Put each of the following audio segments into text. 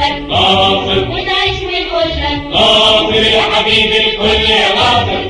كلك ناصر وتعيش من كلك ناصر يا حبيب الكل يا ناصر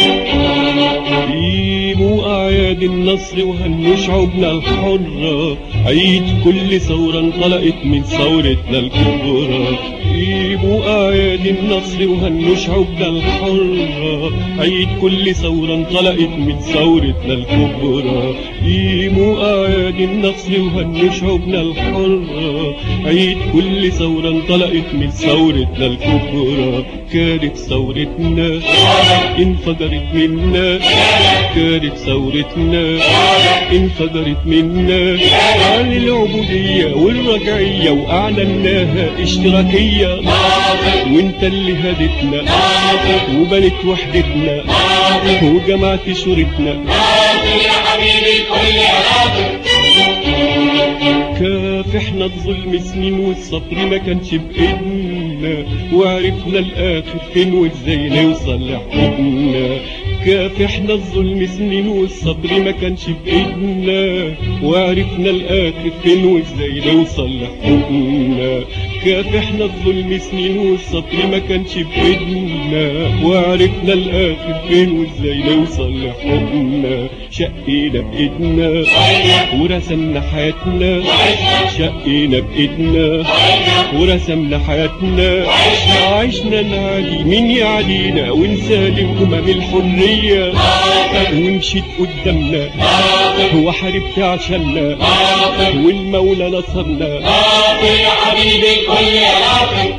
قيموا أعياد النصر وهنوا شعوبنا الحرة عيد كل ثورة انطلقت من ثورتنا الكبرى قيموا أعياد النصر وهنوا شعوبنا الحرة عيد كل ثورة انطلقت من ثورتنا الكبرى قيموا أعياد النصر وهنوا شعوبنا الحرة عيد كل ثورة انطلقت من ثورتنا الكبرى كانت ثورتنا انفجرت منا كانت ثورتنا انفجرت منا عن العبودية والرجعية وأعلناها اشتراكية وانت اللي هدتنا وبنت وحدتنا وجمعت شورتنا ناصر يا حبيب الكل يا ناصر كافحنا الظلم سنين والصبر ما كانش بإيدنا وعرفنا الآخر فين وازاي نوصل لحقوقنا كافحنا الظلم سنين والصبر ما كانش بإيدنا وعرفنا الآخر فين وازاي نوصل لحقوقنا كافحنا الظلم سنين والصبر ما كانش بإيدنا وعرفنا الآخر فين وازاي نوصل لحقوقنا شقينا بإيدنا ورسمنا حياتنا شقينا بإيدنا ورسمنا حياتنا عشنا نعدي مين يعدينا ونسالم أمم الحرية ومشيت قدامنا وحاربت عشاننا والمولى نصرنا ناصر يا حبيب الكل يا ناصر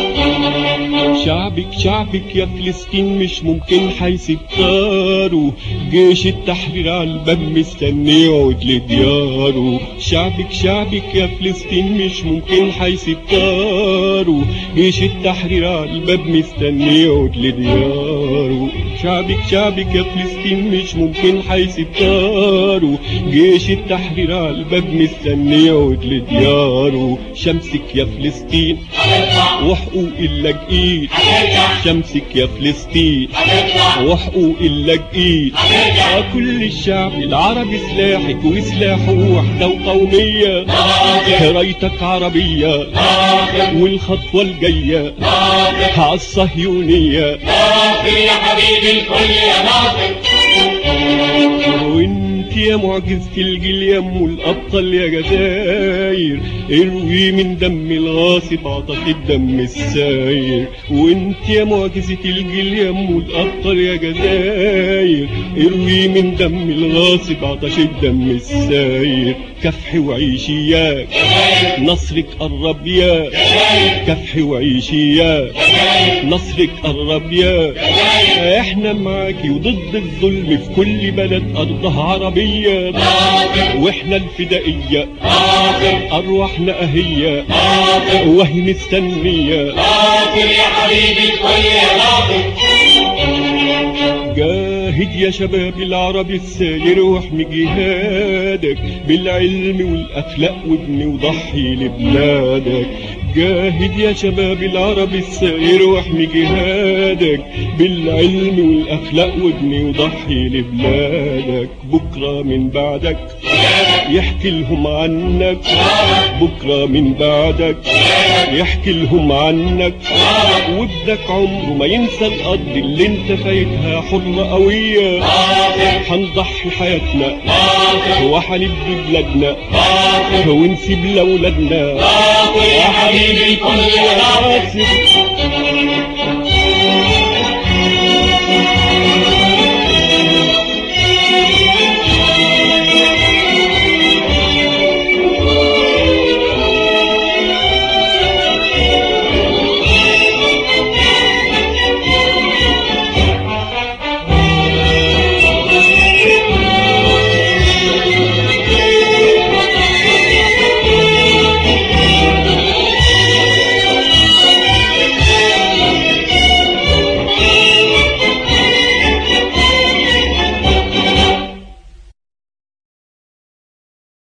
شعبك شعبك يا فلسطين مش ممكن هيسيب طاره جيش التحرير على الباب مستني يعود لدياره شعبك شعبك يا فلسطين مش ممكن هيسيب طاره جيش التحرير على الباب مستني يعود لدياره شعبك شعبك يا فلسطين مش ممكن هيسيب طاره جيش التحرير على الباب مستني يعود لدياره شمسك يا فلسطين وحقوق اللاجئين شمسك يا فلسطين وحقوق اللاجئين آه كل الشعب العربي سلاحك وسلاحه وحدة وقومية رايتك عربية والخطوة الجاية عالصهيونية ناصر يا حبيب الكل يا ناصر وانت يا معجزة الجيل يا ام الابطال يا جزاير اروي من دم الغاصب عطش الدم الساير وانت يا معجزة الجيل يا ام الابطال يا جزاير اروي من دم الغاصب عطش الدم الساير كفح وعيشي ياك نصرك قرب ياك كفح وعيشي ياك نصرك قرب ياك احنا معاكي وضد الظلم في كل بلد ارضها عربية واحنا الفدائية ارواحنا اهية وهي مستنية ناصر يا حبيب الكل يا ناصر جاهد يا شباب العربي الساير واحمي جهادك بالعلم والاخلاق وابني وضحي لبلادك جاهد يا شباب العربي الساير واحمي جهادك بالعلم والاخلاق وابني وضحي لبلادك بكره من بعدك يحكي لهم عنك بكره من بعدك يحكي لهم عنك وابنك عمره ما ينسى الارض اللي انت فايتها حرة قوية هنضحي حياتنا وهنبني بلادنا ونسيب لاولادنا ناصر يا حبيب الكل يا ناصر